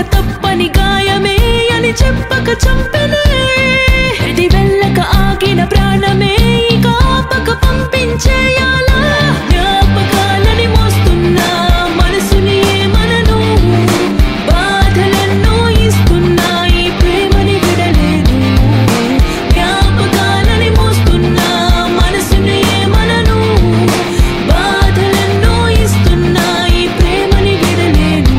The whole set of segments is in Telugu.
తప్పని గాయమే అని చెప్పక చంపెనే ఇది వెళ్ళక ఆగిన ప్రాణమే ఇక ఆపక పంపించేయాలా జ్ఞాపకాలని మోస్తున్నా మనసుని ఏమనను బాధలెన్నో ఇస్తున్నా ఈ ప్రేమని విడలేదు జ్ఞాపకాలని మోస్తున్నా మనసుని ఏమనను బాధలెన్నో ఇస్తున్నా ఈ ప్రేమని విడలేదు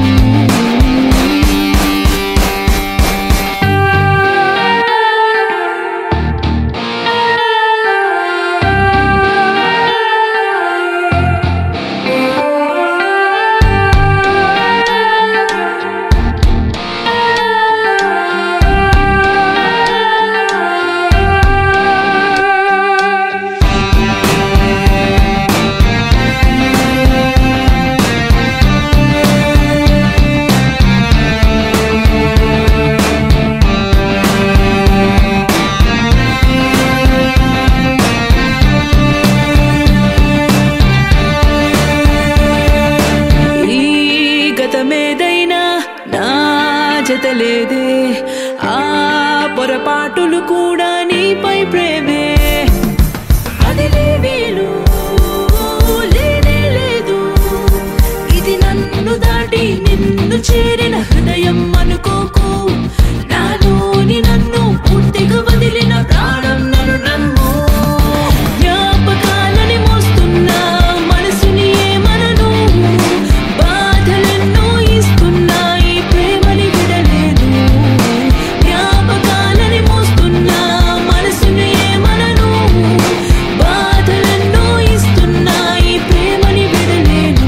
ఈ గతమేదైనా నా జత లేదే ఆ పొరపాటులు కూడా నీపై ప్రేమే అది లేవేలు లేనే లేదు ఇది నన్ను దాటి నిన్ను చేరిన హృదయం అనుకోకు నాలోని నన్ను పూర్తిగా వదిలిన ప్రాణం నన్ను నమ్ము జ్ఞాపకాలని మోస్తున్నా మనసుని ఏమనను బాధలెన్నో ఇస్తున్నా ఈ ప్రేమని విడలేదు జ్ఞాపకాలని మోస్తున్నా మనసుని ఏమనను బాధలెన్నో ఇస్తున్నా ఈ ప్రేమని విడలేదు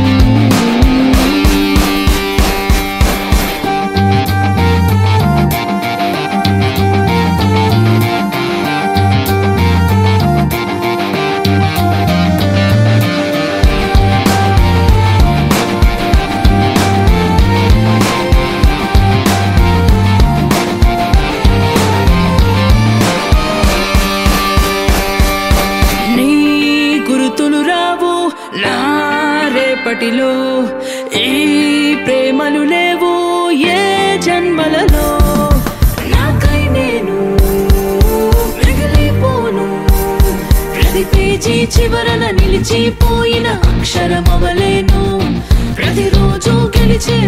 నీ గురుతులు రావు నా రేపటిలో ఈ ప్రేమలు లేవు ఏ జన్మలలో నాకై నేను మిగిలిపోను ప్రతి పేజీ చివరన నిలిచిపోయిన అక్షరమవలేను ప్రతిరోజు గెలిచే